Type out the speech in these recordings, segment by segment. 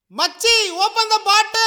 மச்சி open the பாட்டில்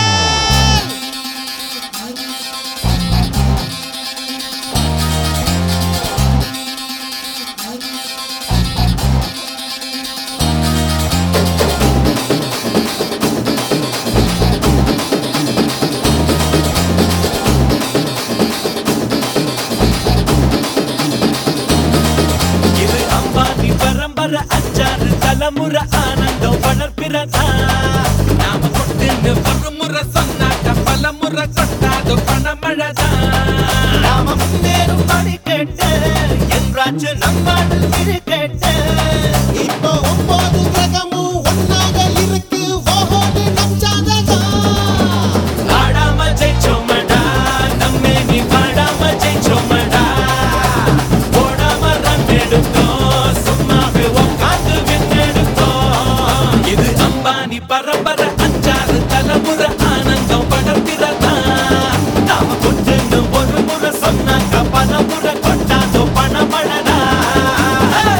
இது அம்பானி பரம்பரை அஞ்சாறு தலைமுறை ஆனந்தம் வளர்ப்பிறதா நாம கொட்டுன்னு ஒரு முறை சொன்னாக்க பல முறை கொட்டாது பணமழதா நாம முன்னேறும் படி கேட்டு என்றாச்சு நம்மாடு இரு கேட்டு இப்போ ஒன்பது கிரகமும் ஒன்னாக இருக்கு ஓஹோடு நம்சாததா ஆடாம ஜெயிச்சோமடா நம்மே நீ பாடாம ஜெயிச்சோமடா ஓடாம ரன் எடுத்தோம் சும்மாவே உட்காந்து விண்ணெடுத்தோம் இது அம்பானி பரம்பரை அஞ்சாறு தலைமுறை ஆனந்தம் படர்கிறதா நாம கொட்டுன்னு ஒரு முறை சொன்னாக்க பல முறை கொட்டாதோ பணமழடா Hey!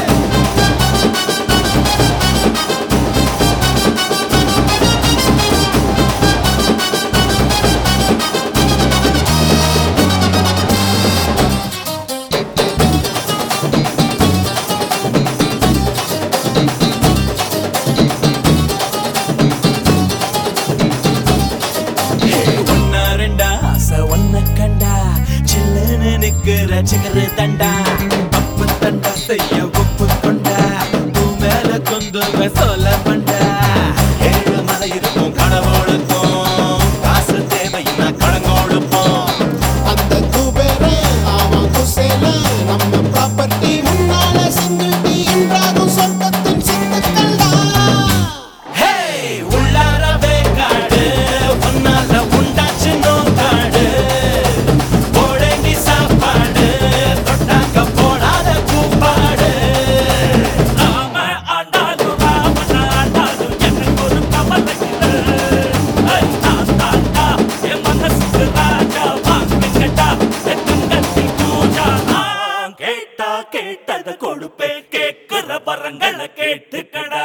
ஒன்னா ரெண்டா ஆசை ஒன்ன கண்டா சில்லுன்னு நிக்கிற சிகரு தண்டா அப்பு தண்டா செய்ய ஒப்பு கொண்டா பூ மேல கொந்து சொல்ல பண்டா ஏழு மலை இருக்கும் கடவுளுக்கும் காசு தேவைன்னா கடங்கோடுப்போம் அந்த குபேரே அவன் குசேல நம்ம ப்ராப்பர்ட்டி முன்னால சிங்கிள் டீ என்றாகும் சொர்க்கத்தின் சித்துக்கள்டா ஹே உள்ளாரவே காடு ஒன்னால உண்டாச்சு நோக்காடு போடேண்டி சாப்பாடு தொட்டாக்க போடாத கூப்பாடு நாம ஆண்டாலும் ராமன் ஆண்டாலும் எனக்கு ஒரு கவலை இல்லை. ஐ, நான் தாண்டா, என் மனசுக்கு ராஜா, வாங்க கேட்டா, என் துங்கத்தில் பூஜா. நான் கேட்டா கேட்டதை கொடுப்பேன் கேட்கிற வரங்களை கேட்டுக்கடா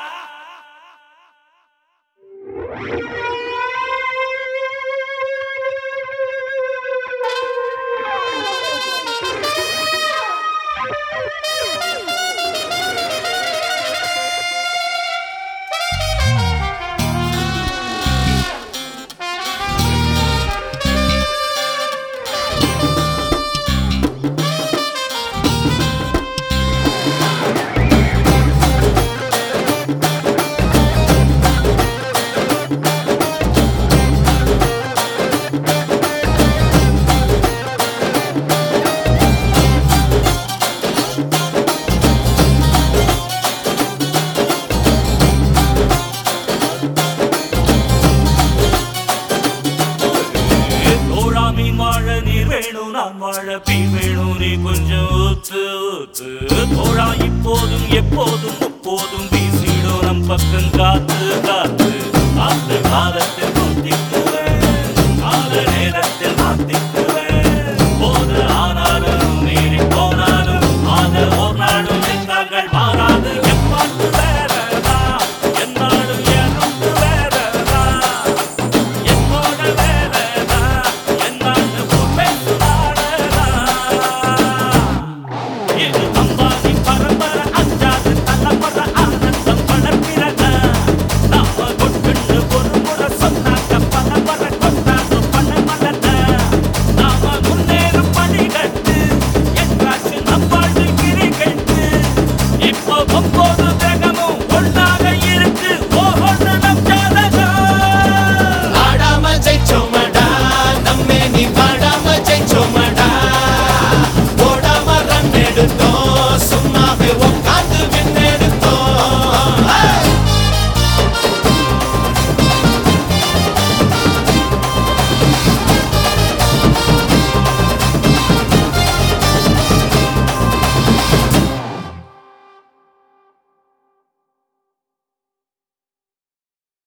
தோழா மீன் வாழ நீர் வேணும் நான் வாழ பீன் வேணும் நீ கொஞ்சம் ஊத்து ஊத்து தோழா இப்போதும் எப்போதும் முப்போதும் வீசிடும் நம் பக்கம் காத்து காத்து